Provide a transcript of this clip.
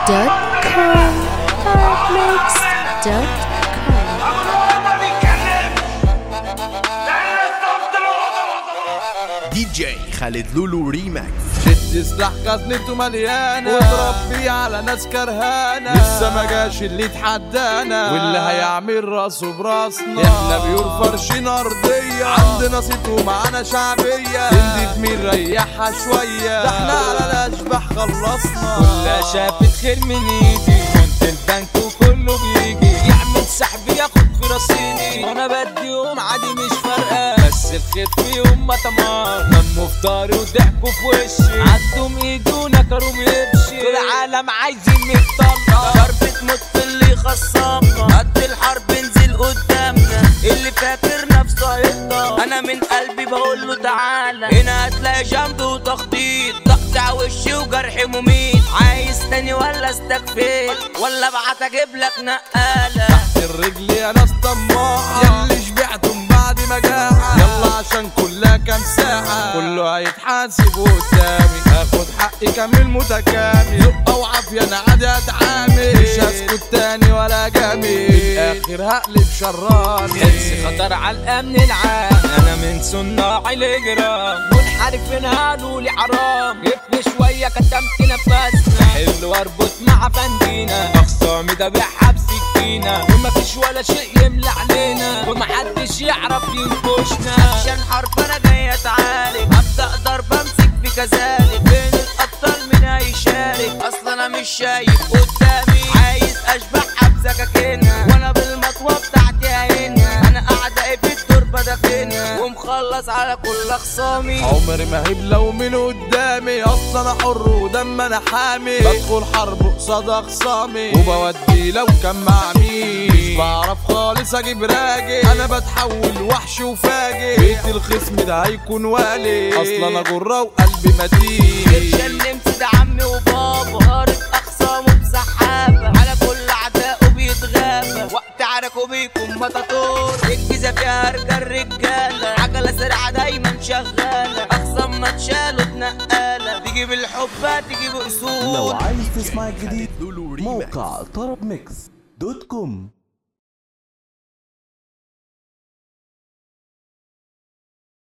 arabmix.com arabmix.com دي جي خالد لولو ريماكس شد سلاح كازنته مليانة واضرب بيه على ناس كرهانة لسه ما جاش اللي يتحدانا واللي هيعمل راسه براسنا احنا بيور فرشين ارضية عندنا صيت ومعانا شعبية تندي مين ريحها شوية ده احنا على الاشباح خلصنا كلها شافت خير من ايدي كنت البنك وكله بيجي يعمل سحب ياخد في رصيدي وانا بديهم عادي مش فارقه بس الخير فيهم ما تمار نموا في داري وضحكوا في وشي عدوا ايدي ونكروا بقرشي العالم عايزين نتطلع ضربة موت في اللي خصمنا قد الحرب انزل قدامنا اللي فاكر نفسه هيقدر انا من قلبي بقول له تعالى هنا هتلاقي جنب وتخطيط تقطع وشي وجرح مميت عايز تاني ولا استكفيت ولا ابعت اجيب لك نقاله الرجل يا ناس طماعة ياللي شبعتم بعد مجاعة يلا عشان كلها كام ساعة كله هيتحاسب قدامي هاخد حقي كامل متكامل زقة وعافية انا عادي اتعامل مش هسكت تاني ولا جامل بالاخر هقلب شراني حس خطر على الامن العام انا من صناع الاجرام منحرف قالوا لي حرام جبني شويه كتمت نفسنا حل واربط مع فندينا اخصامي ده بيحب سكينه ومفيش ولا شيء يملى علينا ومحدش يعرف ينكشنا عشان حرب انا جاي اتعارك ابدا ضرب امسك في كذلك بين الابطال من هيشارك اصلا انا مش شايف قدامي عايز اشبح بسكاكينها وانا بالمطوه بتاعتي هنا انا اعدائي في التربه دافنها ومخلص على كل اخصامي عمري ما هيب لو من قدامي اصلا انا حر ودم انا حامي بدخل حرب قصاد اخصامي وبودي لو كان مع مين مش بعرف خالص اجيب راجل انا بتحول وحش وفاجر بيت الخصم ده هيكون والي اصلا انا جرة وقلبي متين عشان نمسي ده عمي وبابا هارت اخصامه بسحابه على كل اعدائه بيتغابى وقت عركه بيكون مطاطور الجيزه فيها رجال رجاله عجله سريعه دايما شغاله اخصامنا اتشالوا اتنقاله تيجي بالحب تيجي لو بأصول عايز تسمع الجديد لولو ريماكس موقع طرب ميكس دوت كوم